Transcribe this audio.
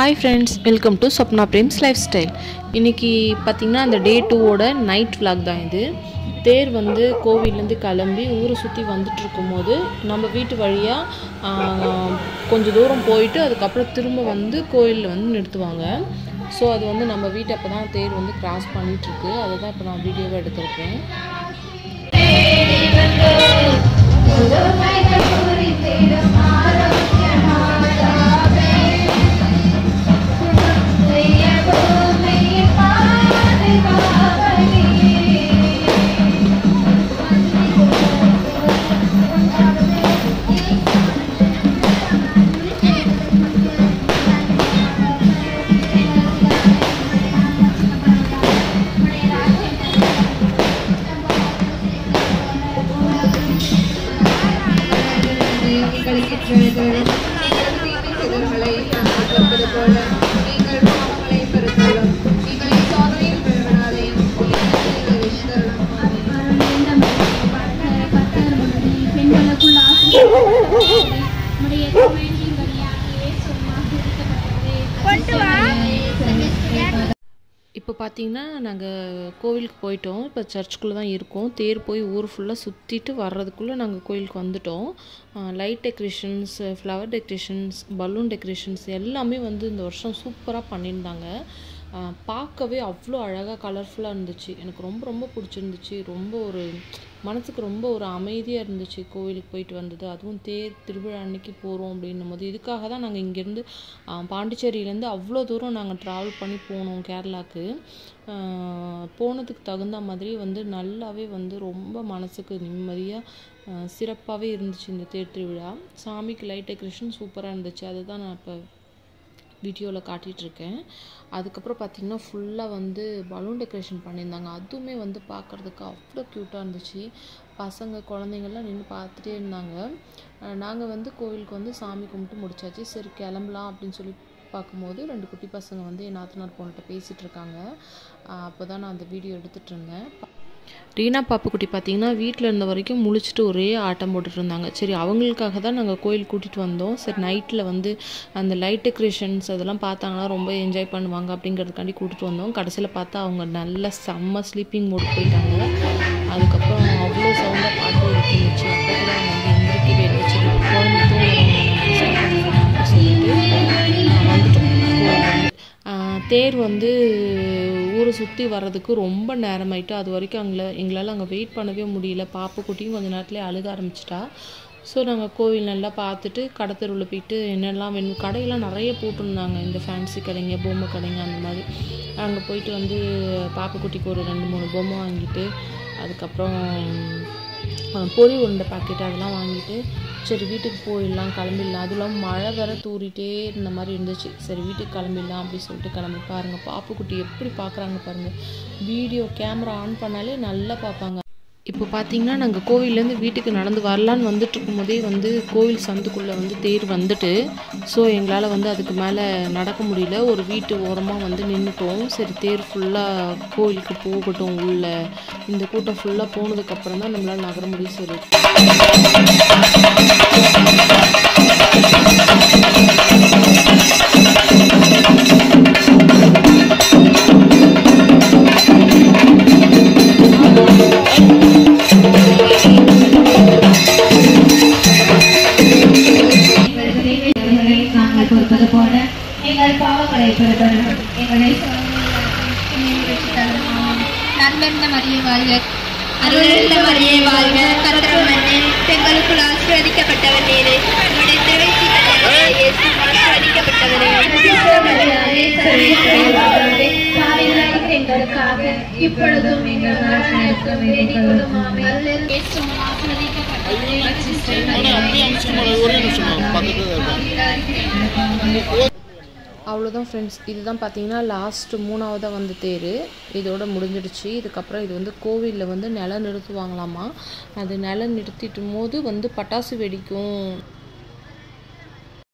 Hi friends welcome to Swapna Prem's lifestyle இன்றைக்கி பார்த்திங்கன்னா அந்த டே டூவோட நைட் vlog தான் இது தேர் வந்து கோவிலேருந்து கிளம்பி ஊரை சுற்றி வந்துட்டு இருக்கும்போது நம்ம வீட்டு வழியாக கொஞ்சம் தூரம் போயிட்டு அதுக்கப்புறம் திரும்ப வந்து கோயிலில் வந்து நிறுத்துவாங்க ஸோ அது வந்து நம்ம வீட்டை அப்போ தான் தேர் வந்து கிராஸ் பண்ணிகிட்ருக்கு அதை தான் இப்போ நான் வீடியோவை எடுத்திருக்கேன் இப்போ பார்த்தீங்கன்னா நாங்கள் கோவிலுக்கு போயிட்டோம் இப்போ சர்ச்சுக்குள்ளே தான் இருக்கோம் தேர் போய் ஊர் ஃபுல்லாக சுற்றிட்டு வர்றதுக்குள்ளே நாங்கள் கோயிலுக்கு வந்துட்டோம் light decorations flower decorations balloon decorations எல்லாமே வந்து இந்த வருஷம் சூப்பராக பண்ணியிருந்தாங்க ஆஹ் பார்க்கவே அவ்வளோ அழகாக கலர்ஃபுல்லாக இருந்துச்சு எனக்கு ரொம்ப ரொம்ப பிடிச்சிருந்துச்சு ரொம்ப ஒரு மனசுக்கு ரொம்ப ஒரு அமைதியாக இருந்துச்சு கோவிலுக்கு போயிட்டு வந்தது அதுவும் தேர் திருவிழா அன்னைக்கு போகிறோம் அப்படின்னும் போது இதுக்காக தான் நாங்கள் இங்கேருந்து பாண்டிச்சேரியிலேருந்து அவ்வளோ தூரம் நாங்கள் ட்ராவல் பண்ணி போனோம் கேரளாவுக்கு ஆஹ் போனதுக்கு தகுந்த மாதிரி வந்து நல்லாவே வந்து ரொம்ப மனசுக்கு நிம்மதியாக சிறப்பாகவே இருந்துச்சு இந்த தேர் திருவிழா சாமிக்கு லைட் டெக்கரேஷன் சூப்பராக இருந்துச்சு அதுதான் நான் இப்போ வீடியோவில் காட்டிகிட்ருக்கேன் அதுக்கப்புறம் பார்த்திங்கன்னா ஃபுல்லாக வந்து பலூன் டெக்கரேஷன் பண்ணியிருந்தாங்க அதுவுமே வந்து பார்க்குறதுக்கு அவ்வளோ க்யூட்டாக இருந்துச்சு பசங்க குழந்தைங்கள்லாம் நின்று பார்த்துட்டே இருந்தாங்க நாங்கள் வந்து கோவிலுக்கு வந்து சாமி கும்பிட்டு முடிச்சாச்சு சரி கிளம்பலாம் அப்படின்னு சொல்லி பார்க்கும்போது ரெண்டு குட்டி பசங்க வந்து என் நாத்தனார் பொண்ணுகிட்ட பேசிகிட்டு இருக்காங்க அப்போ தான் நான் அந்த வீடியோ எடுத்துகிட்டு இருந்தேன் ரீனா பாப்புக்குட்டி பார்த்தீங்கன்னா வீட்டில் இருந்த வரைக்கும் முழிச்சிட்டு ஒரே ஆட்டம் போட்டுட்டு இருந்தாங்க சரி அவங்களுக்காக தான் நாங்கள் கோயில் கூட்டிகிட்டு வந்தோம் சரி நைட்டில் வந்து அந்த லைட் டெக்கரேஷன்ஸ் அதெல்லாம் பார்த்தாங்கன்னா ரொம்ப என்ஜாய் பண்ணுவாங்க அப்படிங்கிறதுக்காண்டி கூட்டிகிட்டு வந்தோம் கடைசியில் பார்த்தா அவங்க நல்ல செம்ம ஸ்லீப்பிங் மூட் போயிட்டாங்க அதுக்கப்புறம் அவ்வளோ சவுண்டாக பாட்டு இருந்துச்சு அப்போ கூட அவங்க வந்து எந்திரிக்கவே இல்லை சரி குழந்தை தூங்குறவங்க நம்ம சொல்லிட்டு நான் வந்துட்டோம் கோவிலுக்கு. ஆஹ் தேர் வந்து ஊரை சுற்றி வர்றதுக்கு ரொம்ப நேரமாயிட்டு அது வரைக்கும் அங்கே எங்களால் அங்கே வெயிட் பண்ணவே முடியல பாப்பு குட்டியும் கொஞ்ச நேரத்துலேயே அழுக ஆரம்பிச்சிட்டா ஸோ நாங்கள் கோவில் நல்லா பார்த்துட்டு கடத்தெருவில் போயிட்டு என்னெல்லாம் வேணும் கடையெல்லாம் நிறைய போட்டிருந்தாங்க இந்த ஃபேன்சி கடைங்க பொம்மை கடைங்க அந்த மாதிரி அங்கே போயிட்டு வந்து பாப்புக்குட்டிக்கு ஒரு ரெண்டு மூணு பொம்மை வாங்கிட்டு அதுக்கப்புறம் அஹ், பொரி உருண்டை பாக்கெட் அதெல்லாம் வாங்கிட்டு சரி வீட்டுக்கு போயிடலாம் கிளம்பிடலாம் அதுவும் இல்லாமல் மழை வேற தூறிட்டே இருந்த மாதிரி இருந்துச்சு சரி வீட்டுக்கு கிளம்பிடலாம் அப்படின்னு சொல்லிட்டு கிளம்பி பாருங்கள் பாப்புக்குட்டி எப்படி பார்க்குறாங்க பாருங்கள் வீடியோ கேமரா ஆன் பண்ணாலே நல்லா பார்ப்பாங்க இப்போ பார்த்தீங்கன்னா நாங்கள் கோவில்லேருந்து வீட்டுக்கு நடந்து வரலான்னு வந்துட்டு இருக்கும்போதே வந்து கோவில் சந்துக்குள்ளே வந்து தேர் வந்துட்டு ஸோ எங்களால் வந்து அதுக்கு மேலே நடக்க முடியல ஒரு வீட்டு ஓரமாக வந்து நின்றுட்டோம் சரி தேர் ஃபுல்லாக கோவிலுக்கு போகட்டும் உள்ள இந்த கூட்டம் ஃபுல்லாக போனதுக்கப்புறம் தான் நம்மளால் நகர முடியும் சரி எங்களை நாங்கள் பொறுப்பது போல எங்கள் பாவங்களை பொறுப்பதும் எங்களை நண்பர்ந்த மரியை வாழ்க அருள்ந்த மரியை வாழ்க கத்திரம் மன்னன் பெண்களுக்குள் ஆசீர்வதிக்கப்பட்டவர் நீரே உம்முடைய திரைச்சி இயேசு ஆசீர்வதிக்கப்பட்டவரே எங்களுக்காக இப்பொழுதும் எங்கள் மரணத்திற்கும் வேண்டிக் கொள்ளும் ஆமென். இயேசு ஆசீர்வதிக்கப்பட்டவரே அவ்வளோதான் ஃப்ரெண்ட்ஸ் இதுதான் பார்த்தீங்கன்னா லாஸ்ட்டு மூணாவதாக வந்து தேர் இதோட முடிஞ்சிடுச்சு இதுக்கப்புறம் இது வந்து கோவிலில் வந்து நில நிறுத்துவாங்களாமா அது நில நிறுத்திட்டும் போது வந்து பட்டாசு வெடிக்கும்